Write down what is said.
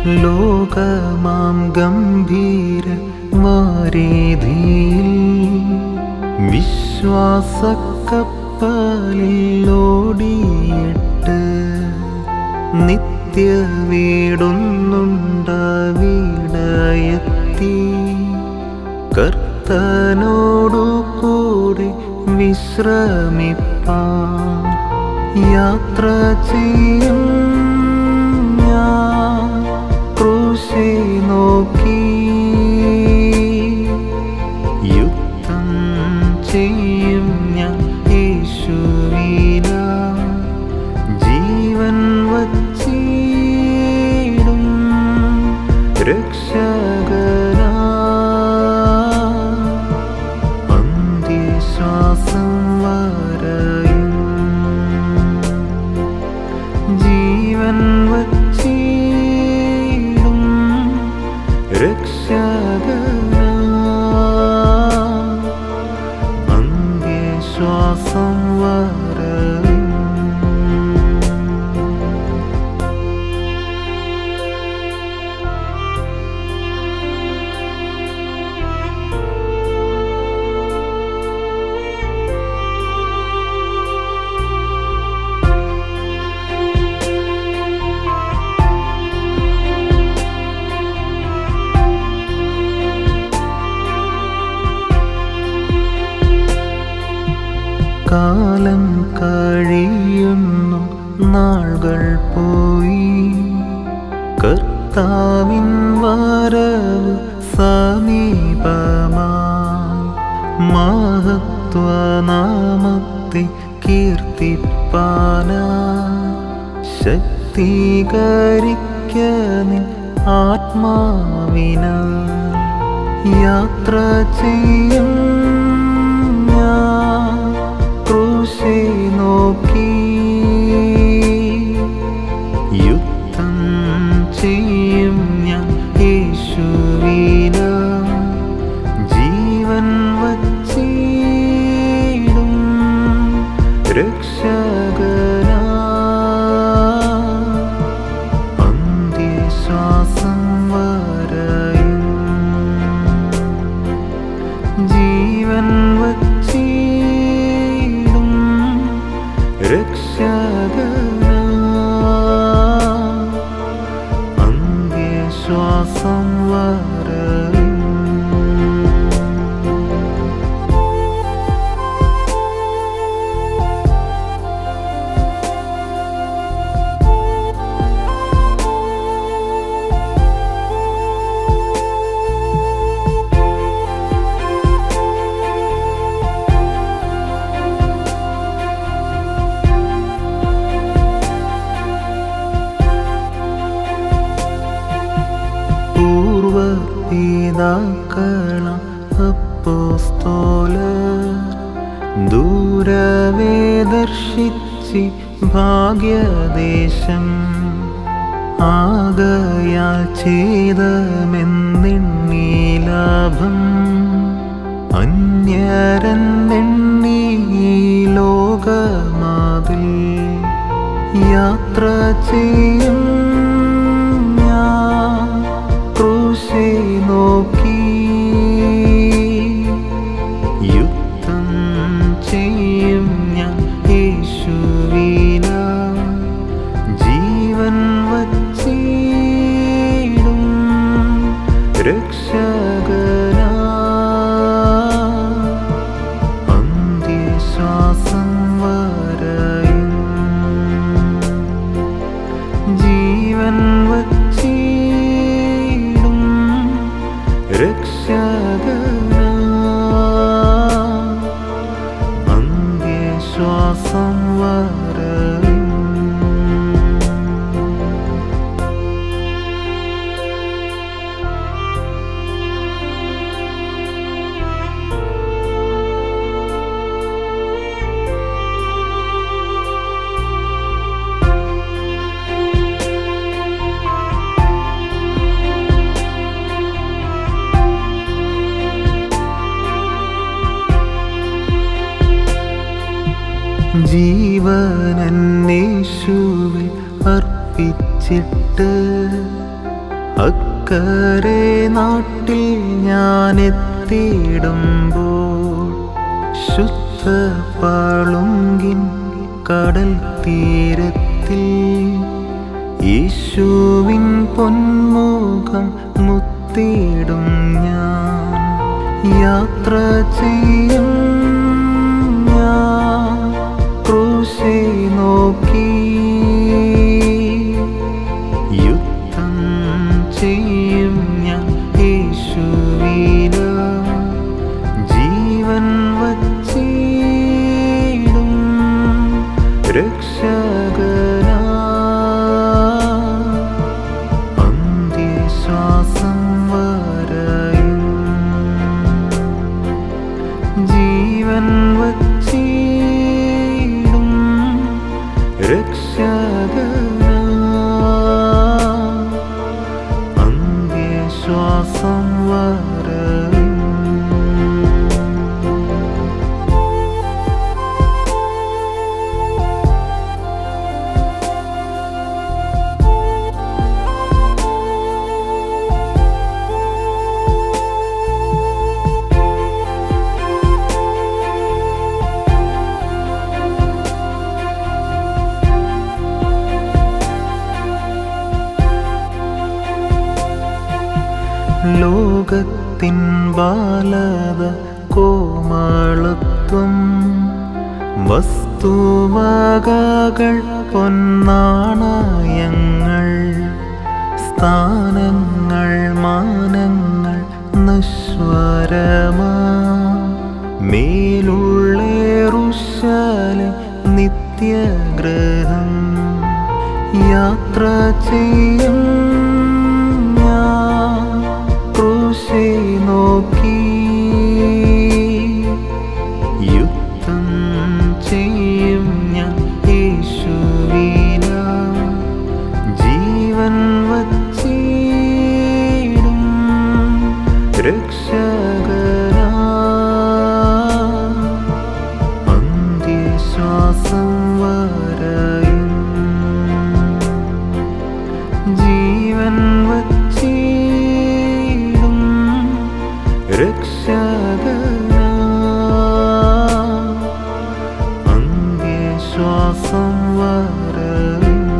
ലോകമാം ഗംഭീര വാരീതിയിൽ വിശ്വാസക്കപ്പലിൽ ഓടിയിട്ട് നിത്യ വീടൊന്നുണ്ടാവിടയെത്തി കർത്തനോടു കൂടെ വിശ്രമിപ്പാൻ യാത്ര ചെയ്യും ഞാൻ ക്രൂശെ നോക്കി യുദ്ധം ചെയ്യും ഞാൻ യേശുവിന ജീവൻ വച്ചിടും രക്ഷകനാ അന്ത്യശ്വാസം വരയും ജീവൻ വച്ചിടും രക്ഷകനാ അന്ത്യശ്വാസം വരയും കാലം കഴിയുന്നു നാളുകൾ പോയി കർത്താവിൻ വരവ് സമീപമായി മഹത്വനാമത്തെ കീർത്തിപ്പാന ശക്തീകരിക്ക നിൻ ആത്മാവിനാൽ യാത്ര ചെയ്യും ഞാൻ ക്രൂശെ നോക്കി യുദ്ധം ചെയ്യും ഞാൻ യേശുവിന ജീവൻ വച്ചിടും രക്ഷകനാ അന്ത്യശ്വാസം വരയും ജീവൻ വച്ചിടും രക്ഷകനാ അന്ത്യശ്വാസം വരയും പൂർവപിതാക്കള അപ്പോസ്തോല ദൂരവേ ദർശിച്ചി ഭാഗ്യദേശം ആകയാൽ ചെയ്തമെന്നെണ്ണി ലാഭം അന്യരെന്നെണ്ണി ഈ ലോകമാതിൽ യാത്ര ചെയ്യും ഞാൻ ക്രൂശെ നോക്കി യുദ്ധം ചെയ്യും ഞാൻ യേശുവിന ജീവൻ വച്ചിടും രക്ഷകനാ അന്ത്യശ്വാസം വരയും ജീവൻ വച്ചിടും രക്ഷകനാ അന്ത്യശ്വാസം വരയും ജീവനന്നേശുവിൽ അർപ്പിച്ചിട്ട് അക്കരെ നാട്ടിൽ ഞാൻ എത്തിയിടുമ്പോൾ ശുദ്ധ പാളുങ്കിൻ കടൽ തീരത്തിൽ യേശുവിൻ പൊന്മുഖം മുത്തിയിടും ഞാൻ യാത്ര ചെയ്യും ഞാൻ ക്രൂശെ നോക്കി യുദ്ധം ചെയ്യും ഞാൻ യേശുവിന ജീവൻ വച്ചിടും രക്ഷകനാ അന്ത്യശ്വാസം വരയും ജീവൻ വച്ചിടും രക്ഷകനാ അന്ത്യശ്വാസം വരയും ലോകത്തിൻ ബാലത കോമളത്വം വസ്തുവകകൾ പൊന്നാണയങ്ങൾ സ്ഥാനങ്ങൾ മാനങ്ങൾ നശ്വരമാ മേലുള്ളേറുശാല നിത്യഗ്രഹം യാത്ര ചെയ്യും ഞാൻ ക്രൂശെ നോക്കി യുദ്ധം ചെയ്യും ഞാൻ യേശുവിന ജീവൻ വച്ചിടും രക്ഷകനാ അന്ത്യശ്വാസം വരയും ജീവൻ വച്ചിടും രക്ഷകനാ അന്ത്യശ്വാസം വരയും